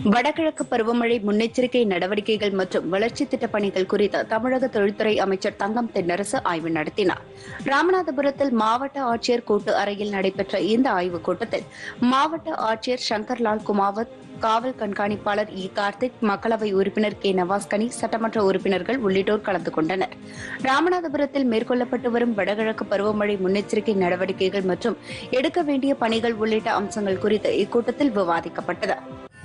வடகிழக்கு பருவமழை முன்னெச்சரிக்கை நடவடிக்கைகள் மற்றும் வளர்ச்சித் திட்டப் பணிகள் குறித்து தமிழக தொழில்துறை அமைச்சர் தங்கம் தென்னரசு ஆய்வு நடத்தினார் ராமநாதபுரத்தில் மாவட்ட ஆட்சியர் கூட்டு அறையில் நடைபெற்ற இந்த ஆய்வுக் கூட்டத்தில் மாவட்ட ஆட்சியர் சங்கர்லால் குமாவத் காவல் கண்காணிப்பாளர் இ கார்த்திக் மக்களவை உறுப்பினர் கே நவாஸ்கனி சட்டமன்ற உறுப்பினர்கள் உள்ளிட்டோர் கலந்து கொண்டனர் ராமநாதபுரத்தில் மேற்கொள்ளப்பட்டு வரும் வடகிழக்கு பருவமழை முன்னெச்சரிக்கை நடவடிக்கைகள் மற்றும் எடுக்க வேண்டிய பணிகள் உள்ளிட்ட அம்சங்கள் குறித்து இக்கூட்டத்தில் விவாதிக்கப்பட்டது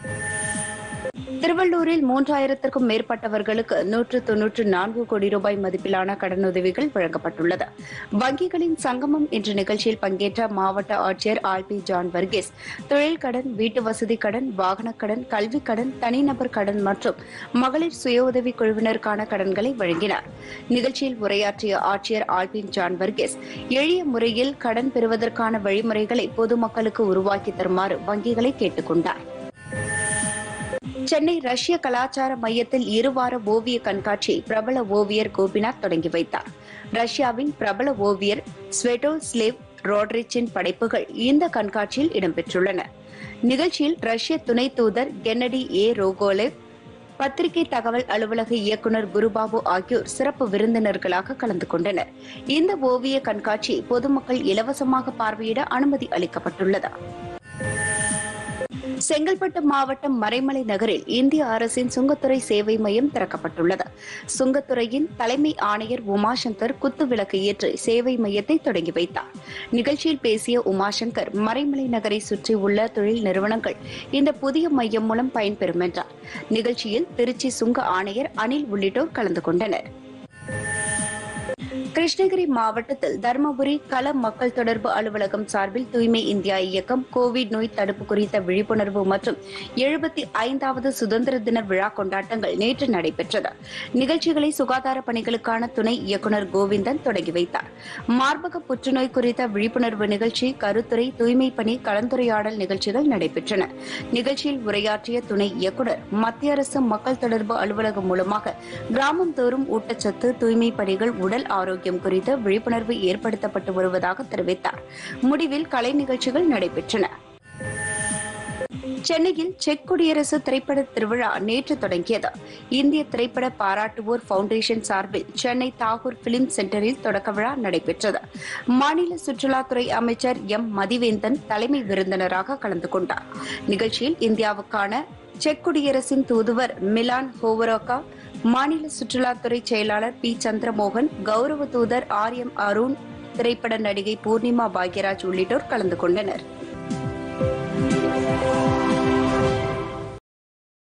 திருவள்ளூரில் மூன்றாயிரத்திற்கும் மேற்பட்டவர்களுக்கு நூற்று தொன்னூற்று நான்கு கோடி ரூபாய் மதிப்பிலான கடனுதவிகள் வழங்கப்பட்டுள்ளது வங்கிகளின் சங்கமம் என்ற நிகழ்ச்சியில் பங்கேற்ற மாவட்ட ஆட்சியர் ஆர் பி ஜான் வர்கீஸ் தொழில் கடன் வீட்டு வசதி கடன் வாகனக் கடன் கல்விக் கடன் தனிநபர் கடன் மற்றும் மகளிர் சுய உதவி குழுவினருக்கான கடன்களை வழங்கினார் நிகழ்ச்சியில் உரையாற்றிய ஆட்சியர் ஆல்பின் ஜான் வர்கீஸ் எளிய முறையில் கடன் பெறுவதற்கான வழிமுறைகளை பொதுமக்களுக்கு உருவாக்கி தருமாறு வங்கிகளை கேட்டுக் கொண்டார் சென்னை ரஷ்ய கலாச்சார மையத்தில் இருவார ஓவிய கண்காட்சியை பிரபல ஓவியர் கோபிநாத் தொடங்கி வைத்தார் ரஷ்யாவின் பிரபல ஓவியர் ஸ்வெட்டோ ஸ்லேவ் ரோட்ரிச்சின் படைப்புகள் இந்த கண்காட்சியில் இடம்பெற்றுள்ளன நிகழ்ச்சியில் ரஷ்ய துணை தூதர் கென்னடி ஏ ரோகோலேவ் பத்திரிகை தகவல் அலுவலக இயக்குநர் குருபாபு ஆகியோர் சிறப்பு விருந்தினர்களாக கலந்து கொண்டனர் இந்த ஓவிய கண்காட்சி பொதுமக்கள் இலவசமாக பார்வையிட அனுமதி அளிக்கப்பட்டுள்ளது செங்கல்பட்டு மாவட்டம் மறைமலை நகரில் இந்திய அரசின் சுங்கத்துறை சேவை மையம் திறக்கப்பட்டுள்ளது சுங்கத்துறையின் தலைமை ஆணையர் உமாசங்கர் குத்துவிளக்கு ஏற்றி சேவை மையத்தை தொடங்கி வைத்தார் நிகழ்ச்சியில் பேசிய உமாசங்கர் மறைமலை நகரை சுற்றியுள்ள தொழில் நிறுவனங்கள் இந்த புதிய மையம் மூலம் பயன்பெறும் என்றார் நிகழ்ச்சியில் திருச்சி சுங்க ஆணையர் அனில் உள்ளிட்டோர் கலந்து கொண்டனர் கிருஷ்ணகிரி மாவட்டத்தில் தருமபுரி கள மக்கள் தொடர்பு அலுவலகம் சார்பில் தூய்மை இந்தியா இயக்கம் கோவிட் நோய் தடுப்பு குறித்த விழிப்புணர்வு மற்றும் எழுபத்தி ஐந்தாவது சுதந்திர தின விழா கொண்டாட்டங்கள் நேற்று நடைபெற்றது நிகழ்ச்சிகளை சுகாதார பணிகளுக்கான துணை இயக்குநர் கோவிந்தன் தொடங்கி வைத்தார் மார்பக புற்றுநோய் குறித்த விழிப்புணர்வு நிகழ்ச்சி கருத்துரை தூய்மை பணி கலந்துரையாடல் நிகழ்ச்சிகள் நடைபெற்றன நிகழ்ச்சியில் உரையாற்றிய துணை இயக்குநர் மத்திய அரசு மக்கள் தொடர்பு அலுவலகம் மூலமாக கிராமம் தோறும் ஊட்டச்சத்து தூய்மை பணிகள் உடல் ஆரோக்கியம் குறித்த விழிப்புணர்வு ஏற்படுத்தப்பட்டு வருவதாக தெரிவித்தார் முடிவில் கலை நிகழ்ச்சிகள் நடைபெற்றன சென்னையில் செக் குடியரசு திரைப்பட திருவிழா நேற்று தொடங்கியது இந்திய திரைப்பட பாராட்டுவோர் பவுண்டேஷன் சார்பில் சென்னை தாகூர் பிலிம் சென்டரில் தொடக்க விழா நடைபெற்றது மாநில சுற்றுலாத்துறை அமைச்சர் எம் மதிவேந்தன் தலைமை விருந்தினராக கலந்து கொண்டார் நிகழ்ச்சியில் இந்தியாவுக்கான செக் குடியரசின் தூதுவர் மிலான் ஹோவரோகா மாநில சுற்றுலாத்துறை செயலாளர் பி சந்திரமோகன் கௌரவ தூதர் ஆர் எம் அருண் திரைப்பட நடிகை பூர்ணிமா பாக்யராஜ் உள்ளிட்டோர் கலந்து கொண்டனர்